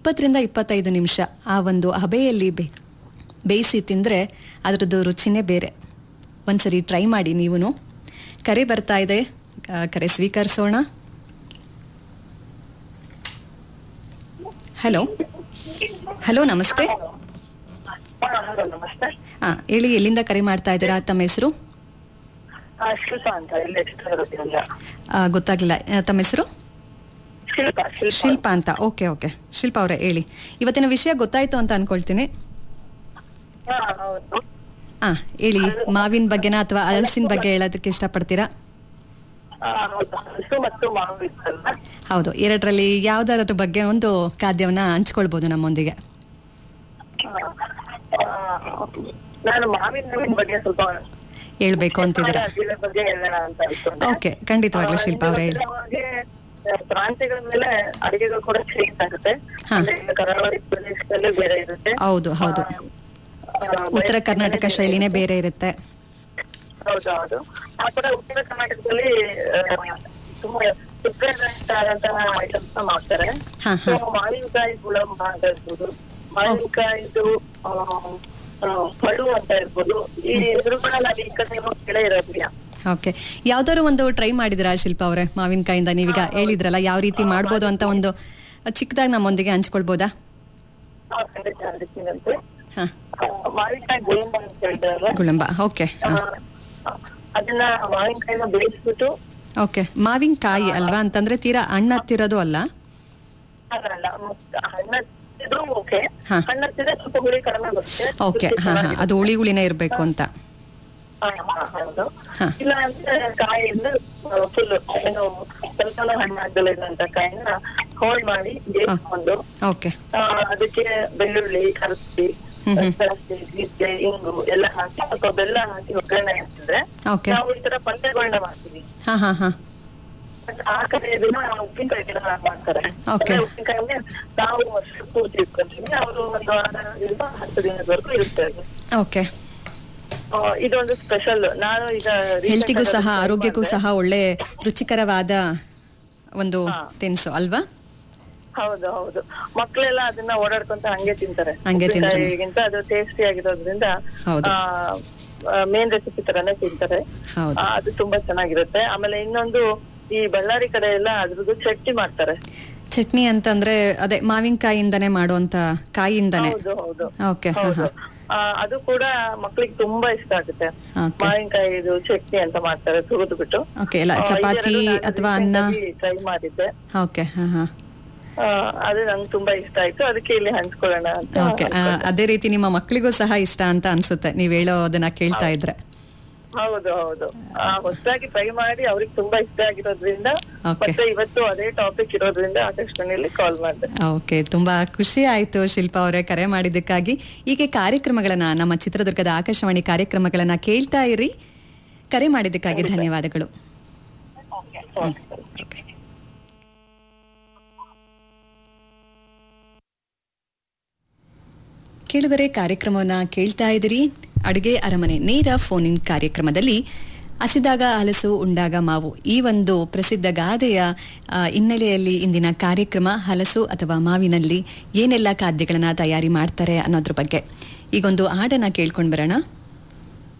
ಇಪ್ಪತ್ತರಿಂದ ಇಪ್ಪತ್ತೈದು ನಿಮಿಷ ಆ ಒಂದು ಹಬೆಯಲ್ಲಿ ಬೇ ಬೇಯಿಸಿ ತಿಂದರೆ ಅದರದ್ದು ರುಚಿನೇ ಬೇರೆ ಒಂದ್ಸರಿ ಟ್ರೈ ಮಾಡಿ ನೀವೂ ಕರೆ ಬರ್ತಾ ಇದೆ ಆ, ಕರೆ ಸ್ವೀಕರಿಸೋಣ ಹಲೋ ಹಲೋ ನಮಸ್ತೆ ಹಲೋ ನಮಸ್ತೆ ಹಾಂ ಹೇಳಿ ಎಲ್ಲಿಂದ ಕರೆ ಮಾಡ್ತಾ ಇದ್ದೀರಾ ತಮ್ಮ ಹೆಸರು ಆ, ಶಿಲ್ಪ ಅಂತ ಇಲ್ಲಿ ಚಿತ್ರದುರ್ಗದಿಂದ ಆ, ಗೊತ್ತಾಗ್ಲಿಲ್ಲ ಆ, ತಮ್ಮ ಹೆಸರು ಶಿಲ್ಪ ಶಿಲ್ಪ ಶಿಲ್ಪ ಅಂತ ಓಕೆ ಓಕೆ ಶಿಲ್ಪ ಅವರೇ ಹೇಳಿ ಇವತ್ತಿನ ವಿಷಯ ಗೊತ್ತಾಯ್ತು ಅಂತ ಅನ್ಕೊಳ್ತೀನಿ ಹಾ, ಹೌದು ಆ ಹೇಳಿ ಮಾವಿನ ಬಗ್ಗೆನಾ ಅಥವಾ ಹಲಸಿನ ಬಗ್ಗೆ ಹೇಳೋದಕ್ಕೆ ಇಷ್ಟಪಡ್ತೀರಾ ಆ, ಹೌದು ಹಲಸು ಮತ್ತು ಮಾವು ಇತ್ತಲ್ಲ ಹೌದು ಎರಡರಲ್ಲಿ ಯಾವ್ದಾದ್ರ ಬಗ್ಗೆ ಒಂದು ಖಾದ್ಯವನ್ನ ಹಂಚ್ಕೊಳ್ಬೋದು ನಮ್ಮೊಂದಿಗೆ ಆ, ನಾನು ಮಾವಿನ ಹಣ್ಣಿನ ಬಗ್ಗೆ ಸ್ವಲ್ಪ ಹೇಳ್ಬೇಕು ಅಂತಿದ್ದೀರಾ ಅದ್ರ ಬಗ್ಗೆ ಹೇಳೋಣ ಅಂತ ಅನ್ಕೊಂಡೆ. ಓಕೆ ಖಂಡಿತವಾಗ್ಲೂ ಶಿಲ್ಪ ಅವರೇ ಹೇಳಿ ಹಾಗೆ, ಆ, ಪ್ರಾಂತ್ಯಗಳ ಮೇಲೆ ಅಡಿಗೆಗಳು ಕೂಡ ಚೇಂಜ್ ಆಗುತ್ತೆ ಹಾ. ಅಂದ್ರೆ ಈಗ ಕರಾವಳಿ ಪ್ರದೇಶದಲ್ಲಿ ಬೇರೆ ಇರುತ್ತೆ ಹೌದು ಹೌದು ಆ, ಉತ್ತರ ಬಯಲು ಕರ್ನಾಟಕ ಸೀಮೆಯಲ್ಲಿ ಶೈಲಿನೇ ಬೇರೆ ಇರುತ್ತೆ ಹೌದು ಹೌದು ಆ ಕೂಡ ಉತ್ತರ ಕರ್ನಾಟಕದಲ್ಲಿ ಆ, ತುಂಬಾ ಡಿಫ್ರೆಂಟ್ ಆದಂತಹ ಐಟಮ್ಸ್ ಮಾಡ್ತಾರೆ ಹಾ, ಹಾ. So, ಮಾವಿನಕಾಯಿ ಗುಳಂಬ ಅಂತ ಇರ್ಬೋದು ಮಾವಿನಕಾಯಿದು ಆ, ಆ, ಪಡು ಅಂತ ಇರ್ಬೋದು ಈ ಹೆಸರುಗಳೆಲ್ಲ ಈ ಕಡೆ ಏನೋ ಕೆಳ ಇರೋದಿಲ್ಲ ಓಕೆ ಯಾವ್ದಾದ್ರು ಒಂದು ಟ್ರೈ ಮಾಡಿದಿರಾ ಶಿಲ್ಪ ಅವರೇ ಮಾವಿನಕಾಯಿಂದ ನೀವೀಗ ಹೇಳಿದ್ರಲ್ಲ ಯಾವ ರೀತಿ ಮಾಡ್ಬೋದು ಅಂತ ಒಂದು ಚಿಕ್ಕದಾಗಿ ನಮ್ಮೊಂದಿಗೆ ಹಂಚ್ಕೊಳ್ಬೋದಾ ಆ, ಖಂಡಿತ ಅದಕ್ಕಿಂತಂತೆ. ಹಾ ಆ, ಮಾವಿನಕಾಯಿ ಗುಳಂಬ ಅಂತ ಹೇಳ್ತಾರಲ್ಲ ಗುಳಂಬ ಓಕೆ ಆ, ಅದನ್ನ ಮಾವಿನಕಾಯಿನ ಬೇಯಿಸ್ಬಿಟ್ಟು ಓಕೆ ಮಾವಿನಕಾಯಿ ಅಲ್ವಾ ಅಂತಂದ್ರೆ ತೀರಾ ಹಣ್ಣು ಹತ್ತಿರೋದು ಅಲ್ಲ ಅದಲ್ಲ ಹಣ್ಣ ಇದ್ರೂ ಓಕೆ ಹಾ. ಹಣ್ಣ ಹತ್ತಿದ್ರೆ ಸ್ವಲ್ಪ ಹುಳಿ ಕಡಿಮೆ ಬರುತ್ತೆ ಓಕೆ ಹಾ ಹಾ ಅದು ಹುಳಿ ಹುಳಿನೇ ಇರಬೇಕು ಅಂತ ಹಾ, ಹಾ, ಹೌದು ಹಾ. ಇಲ್ಲ ಅಂದ್ರೆ ಕಾಯಿಂದ ಫುಲ್ ಏನು ಸ್ವಲ್ಪ ಹಣ್ಣಾಗಲ್ಲ ಇರುವಂತ ಕಾಯಿನ ಹೋಳ್ ಮಾಡಿ ಬೇಯಿಸ್ಕೊಂಡು ಓಕೆ ಆ, ಅದಕ್ಕೆ ಬೆಳ್ಳುಳ್ಳಿ ಕರಸಿ ಹ್ಮ್ ಹ್ಮ್. ಸಾಸಿವೆ, ಜೀರಿಗೆ ಇಂಗು ಎಲ್ಲ ಹಾಕಿ ಸ್ವಲ್ಪ ಬೆಲ್ಲ ಹಾಕಿ ಒಗ್ಗರಣೆ ಹಾಕಿದ್ರೆ ಓಕೆ ನಾವು ಈ ತರ ಪಲ್ಯಗಳನ್ನ ಮಾಡ್ತೀವಿ ಹಾ ಹಾ ಹಾ ಬಟ್ ಆ ಕಡೆ ಇದನ್ನ ಉಪ್ಪಿನಕಾಯಿ ಗಿಡ ಮಾಡ್ತಾರೆ Okay. ಅಂದ್ರೆ ಉಪ್ಪಿನಕಾಯಿ ನಾವು ವರ್ಷ ಪೂರ್ತಿ ಇಟ್ಕೊಳ್ತೀವಿ ಅವರು ಒಂದು ವಾರದಿಂದ ಹತ್ತು ದಿನದವರೆಗೂ ಇರ್ತಾರೆ ಓಕೆ ಆ, ಇದೊಂದು ಸ್ಪೆಷಲ್ ನಾನು ಈಗ recent ಹೆಲ್ತಿಗೂ ಆಗಿ ಸಹ ಅದನ್ನ try ಆರೋಗ್ಯಕ್ಕೂ ಮಾಡ್ದೆ. ಸಹ ಒಳ್ಳೆ ರುಚಿಕರವಾದ ಒಂದು ಹಾ. ತಿನಿಸು ಅಲ್ವಾ ಹೌದು ಹೌದು ಮಕ್ಕಳೆಲ್ಲ ಅದನ್ನ ಓಡಾಡ್ಕೊಂತ ಹಂಗೆ ತಿಂತಾರೆ ಹಂಗೆ ತಿಂತಾರೆ. ಉಪ್ಪಿನಕಾಯಿಗಿಂತ ಅದು ಟೇಸ್ಟಿ ಆಗಿರೋದ್ರಿಂದ ಹೌದು. ಮೇನ್ ರೆಸಿಪಿ ತರಾನೇ ತಿಂತಾರೆ ಹೌದು ಆ, ಅದು ತುಂಬಾ ಚೆನ್ನಾಗಿರುತ್ತೆ ಆಮೇಲೆ ಇನ್ನೊಂದು ಈ ಬಳ್ಳಾರಿ ಕಡೆ ಎಲ್ಲ ಅದ್ರದ್ದು ಚಟ್ನಿ ಮಾಡ್ತಾರೆ ಚಟ್ನಿ ಅಂತಂದ್ರೆ ಅದೇ ಮಾವಿನಕಾಯಿಂದನೇ ಮಾಡುವಂತ ಕಾಯಿಂದನೇ ಹೌದು ಹೌದು ಓಕೆ ಹಾ ಹೌದು ಹಾ ಆ, ಅದು ಕೂಡ ಮಕ್ಳಿಗೆ ತುಂಬಾ ಇಷ್ಟ ಆಗುತ್ತೆ ಓಕೆ ಮಾವಿನಕಾಯಿದು ಚಟ್ನಿ ಅಂತ ಮಾಡ್ತಾರೆ ತುರಿದು ಬಿಟ್ಟು ಓಕೆ ಎಲ್ಲ ಚಪಾತಿ ಅಥವಾ ಅನ್ನ ಟ್ರೈ ಮಾಡಿದ್ದೆ ಓಕೆ ಹಾ ಹಾ ಆ, ಅದು ನಂಗೆ ತುಂಬಾ ಇಷ್ಟ ಆಯ್ತು ಅದಕ್ಕೆ ಇಲ್ಲಿ ಹಂಚ್ಕೊಳ್ಳೋಣ ಅಂತ ಓಕೆ ಅದೇ ರೀತಿ ನಿಮ್ಮ ಮಕ್ಕಳಿಗೂ ಸಹ ಇಷ್ಟ ಅಂತ ಅನ್ಸುತ್ತೆ ನೀವ್ ಹೇಳೋದನ್ನ ಕೇಳ್ತಾ ಇದ್ರೆ ಹೌದು ಹೌದು ಆ, ಹೊಸದಾಗಿ ಟ್ರೈ ಮಾಡಿ ಅವ್ರಿಗೆ ತುಂಬಾ ಇಷ್ಟ ಆಗಿರೋದ್ರಿಂದ Okay. ಮತ್ತೆ ಇವತ್ತು ಅದೇ ಟಾಪಿಕ್ ಇರೋದ್ರಿಂದ ಆಕಾಶವಾಣಿಯಲ್ಲಿ ಕಾಲ್ ಮಾಡಿದೆ ಓಕೆ ತುಂಬಾ ಖುಷಿ ಆಯ್ತು ಶಿಲ್ಪ ಅವರೇ ಕರೆ ಮಾಡಿದ್ದಕ್ಕಾಗಿ ಹೀಗೆ ಕಾರ್ಯಕ್ರಮಗಳನ್ನ ನಮ್ಮ ಚಿತ್ರದುರ್ಗದ ಆಕಾಶವಾಣಿ ಕಾರ್ಯಕ್ರಮಗಳನ್ನ ಕೇಳ್ತಾ ಇರಿ ಕರೆ ಮಾಡಿದ್ದಕ್ಕಾಗಿ ಧನ್ಯವಾದಗಳು ಕೇಳುಗರೆ ಕಾರ್ಯಕ್ರಮವನ್ನ ಕೇಳ್ತಾ ಇದ್ದೀರಿ ಅಡುಗೆ ಅರಮನೆ ನೇರ ಫೋನ್ ಇನ್ ಕಾರ್ಯಕ್ರಮದಲ್ಲಿ ಹಸಿದಾಗ ಹಲಸು ಉಂಡಾಗ ಮಾವು ಈ ಒಂದು ಪ್ರಸಿದ್ಧ ಗಾದೆಯ ಆ, ಹಿನ್ನೆಲೆಯಲ್ಲಿ ಇಂದಿನ ಕಾರ್ಯಕ್ರಮ ಹಲಸು ಅಥವಾ ಮಾವಿನಲ್ಲಿ ಏನೆಲ್ಲ ಖಾದ್ಯಗಳನ್ನ ತಯಾರಿ ಮಾಡ್ತಾರೆ ಅನ್ನೋದ್ರ ಬಗ್ಗೆ ಈಗೊಂದು ಹಾಡನ್ನ ಕೇಳ್ಕೊಂಡು ಬರೋಣ